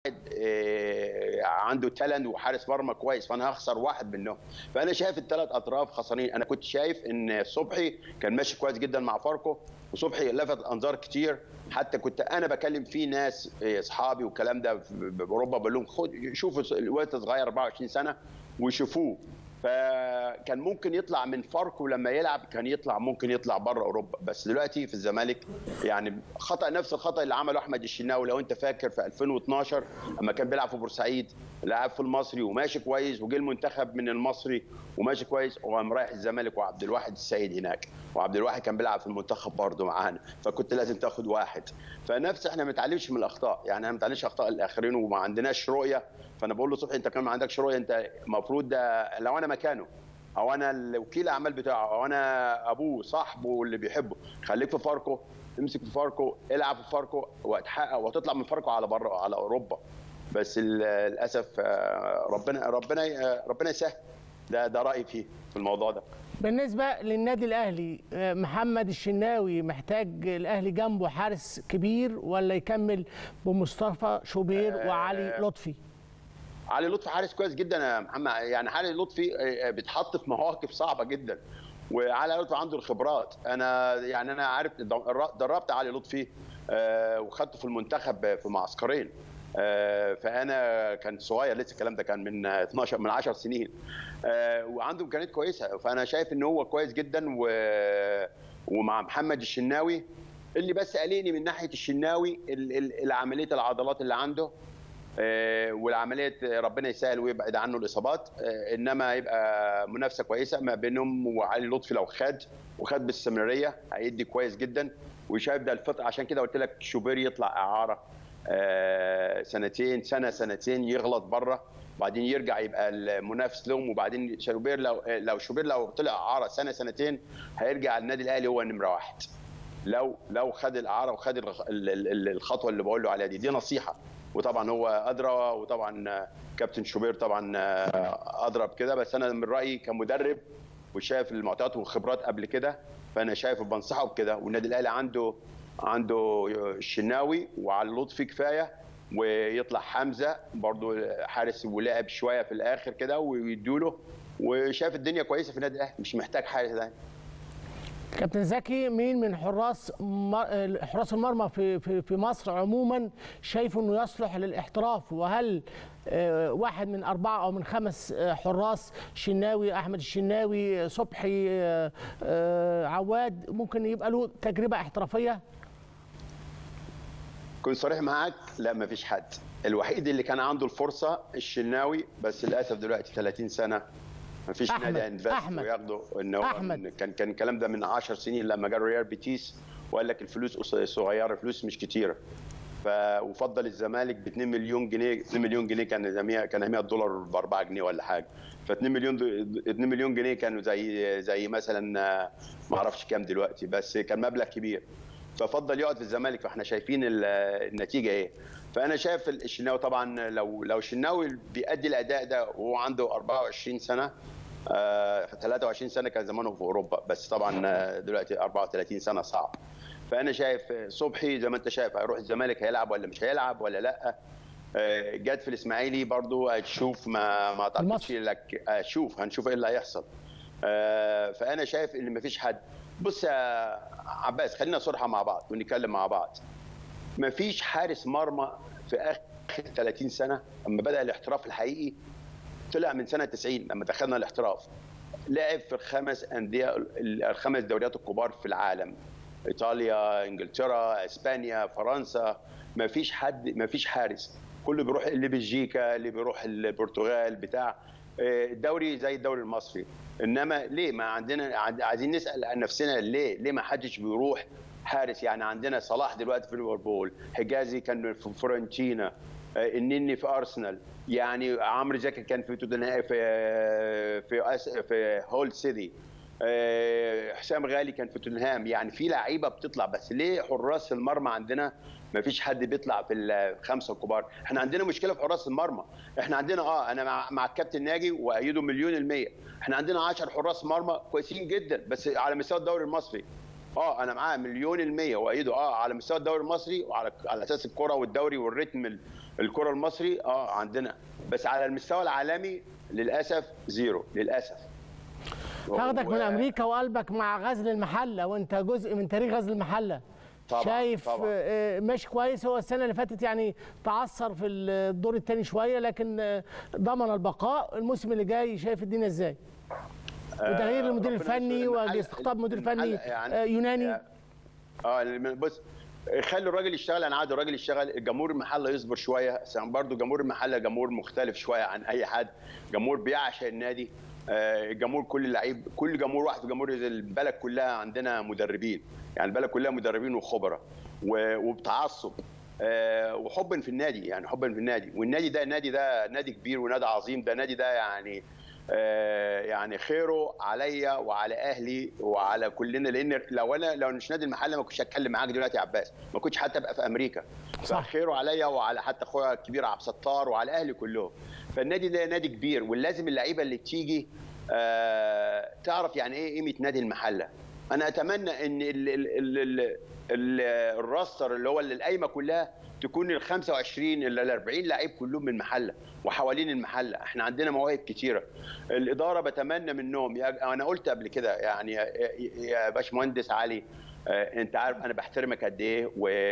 عنده تالنت وحارس مرمى كويس فانا هخسر واحد منهم فانا شايف الثلاث اطراف خسرانين انا كنت شايف ان صبحي كان ماشي كويس جدا مع فاركو وصبحي لفت انظار كتير حتى كنت انا بكلم فيه ناس اصحابي والكلام ده في اوروبا بقول لهم خد شوفوا الوقت صغير 24 سنه وشوفوه فكان ممكن يطلع من فاركو لما يلعب كان يطلع ممكن يطلع بره اوروبا بس دلوقتي في الزمالك يعني خطا نفس الخطا اللي عمله احمد الشناوي لو انت فاكر في 2012 لما كان بيلعب في بورسعيد لعب في المصري وماشي كويس وجه المنتخب من المصري وماشي كويس وقام رايح الزمالك وعبد الواحد السيد هناك وعبد الواحد كان بيلعب في المنتخب برضه معانا فكنت لازم تاخد واحد فنفس احنا ما بنتعلمش من الاخطاء يعني احنا ما بنتعلمش اخطاء الاخرين وما عندناش رؤيه فانا بقول له صبحي انت كمان ما عندكش رؤيه انت المفروض ده لو انا مكانه او انا الوكيل الاعمال بتاعه او انا ابوه صاحبه اللي بيحبه خليك في فاركو امسك في فاركو العب في فاركو وهتحقق وهتطلع من فاركو على بره على اوروبا بس للاسف ربنا ربنا ربنا يسهل ده ده رايي فيه في الموضوع ده بالنسبة للنادي الأهلي محمد الشناوي محتاج الأهلي جنبه حارس كبير ولا يكمل بمصطفى شوبير وعلي لطفي؟ علي لطفي حارس كويس جدا يا محمد يعني علي لطفي بيتحط في مواقف صعبه جدا وعلي لطفي عنده الخبرات انا يعني انا عارف دربت علي لطفي وخدته في المنتخب في معسكرين فانا كان صغير لسه الكلام ده كان من 12 من 10 سنين وعنده امكانيات كويسه فانا شايف ان هو كويس جدا و... ومع محمد الشناوي اللي بس قلقني من ناحيه الشناوي العمليه العضلات اللي عنده والعمليه ربنا يسهل ويبعد عنه الاصابات انما يبقى منافسه كويسه ما بينهم وعلي لطفي لو خد وخد باستمراريه هيدي كويس جدا وشايف ده الفتره عشان كده قلت لك شوبير يطلع اعاره سنتين سنه سنتين يغلط بره وبعدين يرجع يبقى المنافس لهم وبعدين شوبير لو لو شوبير لو طلع اعاره سنه سنتين هيرجع النادي الاهلي هو نمره واحد لو لو خد الاعاره وخد الخطوه اللي بقول له عليها دي دي نصيحه وطبعا هو ادرى وطبعا كابتن شوبير طبعا ادرى بكده بس انا من رايي كمدرب وشايف المعطيات والخبرات قبل كده فانا شايف بنصحه بكده والنادي الاهلي عنده عنده الشناوي وعلى لطفي كفايه ويطلع حمزه برضو حارس ولعب شويه في الاخر كده ويدوا له وشايف الدنيا كويسه في النادي الاهلي مش محتاج حارس ثاني كابتن زكي مين من حراس حراس المرمى في في في مصر عموما شايف انه يصلح للاحتراف وهل واحد من اربعه او من خمس حراس شناوي احمد الشناوي صبحي عواد ممكن يبقى له تجربه احترافيه؟ كنت صريح معاك لا ما فيش حد الوحيد اللي كان عنده الفرصه الشناوي بس للاسف دلوقتي 30 سنه ما فيش نادي هينفست وياخده ان هو أحمد. كان كان الكلام ده من 10 سنين لما جه ريال بيتيس وقال لك الفلوس صغيره الفلوس مش كتيره ف وفضل الزمالك ب 2 مليون جنيه 2 مليون جنيه كان زميها كان 100 دولار ب 4 جنيه ولا حاجه ف 2 مليون 2 مليون جنيه كانوا زي زي مثلا ما اعرفش كام دلوقتي بس كان مبلغ كبير ففضل يقعد في الزمالك فاحنا شايفين النتيجه ايه فانا شايف الشناوي طبعا لو لو الشناوي بيأدي الاداء ده وهو عنده 24 سنه آه 23 سنه كان زمانه في اوروبا بس طبعا دلوقتي 34 سنه صعب فانا شايف صبحي زي ما انت شايف هيروح الزمالك هيلعب ولا مش هيلعب ولا لا آه جت في الاسماعيلي برضو هتشوف ما ما اعتقدش لك اشوف هنشوف ايه اللي هيحصل آه فانا شايف ان مفيش حد بص يا عباس خلينا صراحه مع بعض ونتكلم مع بعض مفيش حارس مرمى في اخر 30 سنه لما بدا الاحتراف الحقيقي طلع من سنه 90 لما دخلنا الاحتراف لعب في الخمس انديه الخمس دوريات الكبار في العالم ايطاليا انجلترا اسبانيا فرنسا ما فيش حد ما فيش حارس كله بيروح اللي بلجيكا اللي بيروح البرتغال بتاع الدوري زي الدوري المصري انما ليه ما عندنا عايزين نسال عن نفسنا ليه ليه ما حدش بيروح حارس يعني عندنا صلاح دلوقتي في ليفربول حجازي كان في فورنتينا النني في ارسنال يعني عمرو زكي كان في توتنهام في في أس... في هول سيتي حسام غالي كان في توتنهام يعني في لعيبه بتطلع بس ليه حراس المرمى عندنا ما فيش حد بيطلع في الخمسه الكبار احنا عندنا مشكله في حراس المرمى احنا عندنا اه انا مع, مع الكابتن ناجي وايده مليون المية احنا عندنا 10 حراس مرمى كويسين جدا بس على مستوى الدوري المصري اه انا معاه مليون المية وايده اه على مستوى الدوري المصري وعلى على اساس الكره والدوري والريتم الكره المصري اه عندنا بس على المستوى العالمي للاسف زيرو للاسف هاخدك من و- امريكا وقلبك مع غزل المحله وانت جزء من تاريخ غزل المحله طبعاً، شايف طبعاً. آه، ماشي كويس هو السنه اللي فاتت يعني تعثر في الدور الثاني شويه لكن آه، ضمن البقاء الموسم اللي جاي شايف الدنيا ازاي وتغيير المدير ربنا الفني يستر. المحل- واستقطاب مدير فني المحل يعني- آه، يوناني اه الم- بص خلي الراجل يشتغل انا عاد الراجل يشتغل جمهور المحله يصبر شويه عشان برضو جمهور المحله جمهور مختلف شويه عن اي حد جمهور بيعشق النادي آه، الجمهور كل لعيب كل جمهور واحد في جمهور البلد كلها عندنا مدربين يعني البلد كلها مدربين وخبراء و- وبتعصب آه، وحبا في النادي يعني حبا في النادي والنادي ده النادي ده نادي كبير ونادي عظيم ده نادي ده يعني آه، يعني خيره عليا وعلى اهلي وعلى كلنا لان لو انا لو مش نادي المحله ما كنتش هتكلم معاك دلوقتي يا عباس ما كنتش حتى ابقى في امريكا صح. فخيره عليا وعلى حتى اخويا الكبير عبد الستار وعلى اهلي كلهم فالنادي ده نادي كبير ولازم اللعيبه اللي تيجي آه، تعرف يعني ايه قيمه نادي المحله انا اتمنى ان ال ال ال ال ال الراستر اللي هو اللي القايمه كلها تكون ال 25 الا ال 40 لعيب كلهم من المحله وحوالين المحله احنا عندنا مواهب كتيره الاداره بتمنى منهم يا- انا قلت قبل كده يعني يا- يا باشمهندس علي آه، انت عارف انا بحترمك قد ايه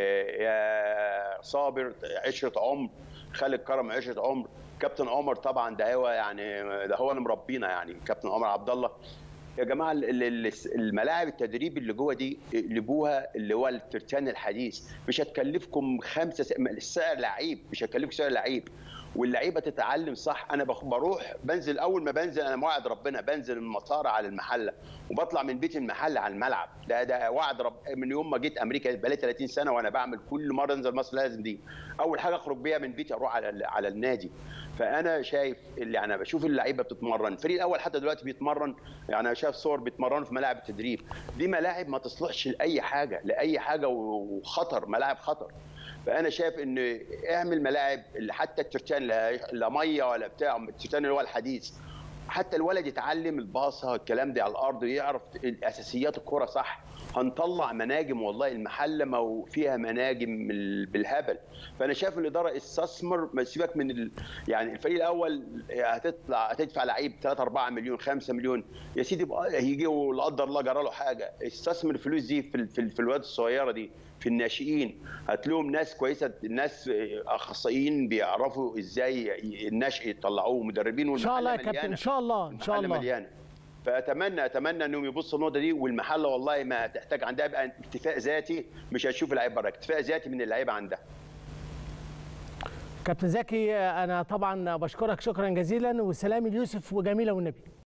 ويا صابر عشره عمر خالد كرم عشره عمر كابتن عمر طبعا ده هو يعني ده هو اللي مربينا يعني كابتن عمر عبد الله يا جماعه ال- ال- ال- الملاعب التدريب اللي جوه دي اقلبوها اللي هو الترتان الحديث مش هتكلفكم خمسه س... سعر لعيب مش هتكلفك سعر لعيب واللعيبه تتعلم صح انا بخ- بروح بنزل اول ما بنزل انا موعد ربنا بنزل من المطار على المحله وبطلع من بيت المحله على الملعب ده ده وعد رب من يوم ما جيت امريكا بقالي 30 سنه وانا بعمل كل مره انزل مصر لازم دي اول حاجه اخرج بيها من بيتي اروح على ال- على النادي فانا شايف اللي انا بشوف اللعيبه بتتمرن الفريق الاول حتى دلوقتي بيتمرن يعني انا شايف صور بيتمرنوا في ملاعب التدريب دي ملاعب ما تصلحش لاي حاجه لاي حاجه وخطر ملاعب خطر فانا شايف ان اعمل ملاعب اللي حتى الترتان لا لا ميه ولا بتاع الترتان اللي هو الحديث حتى الولد يتعلم الباصه الكلام ده على الارض يعرف الاساسيات الكره صح هنطلع مناجم والله المحله ما هو فيها مناجم بال- بالهبل فانا شايف الاداره استثمر ما سيبك من ال... يعني الفريق الاول هتطلع هتدفع لعيب 3 4 مليون 5 مليون يا سيدي بقى هيجي ولا قدر الله جرى له حاجه استثمر الفلوس دي في ال- في, ال- في الواد الصغيره دي في الناشئين هتلاقيهم ناس كويسه ناس اخصائيين بيعرفوا ازاي الناشئ يطلعوه مدربين ان شاء الله يا والمحلة كابتن ان مليانة. شاء الله ان شاء المحله الله مليانه فاتمنى اتمنى انهم يبصوا النقطه دي والمحله والله ما تحتاج عندها بقى اكتفاء ذاتي مش هتشوف اللعيبه بره اكتفاء ذاتي من اللعيبه عندها كابتن زكي انا طبعا بشكرك شكرا جزيلا وسلام اليوسف وجميله والنبي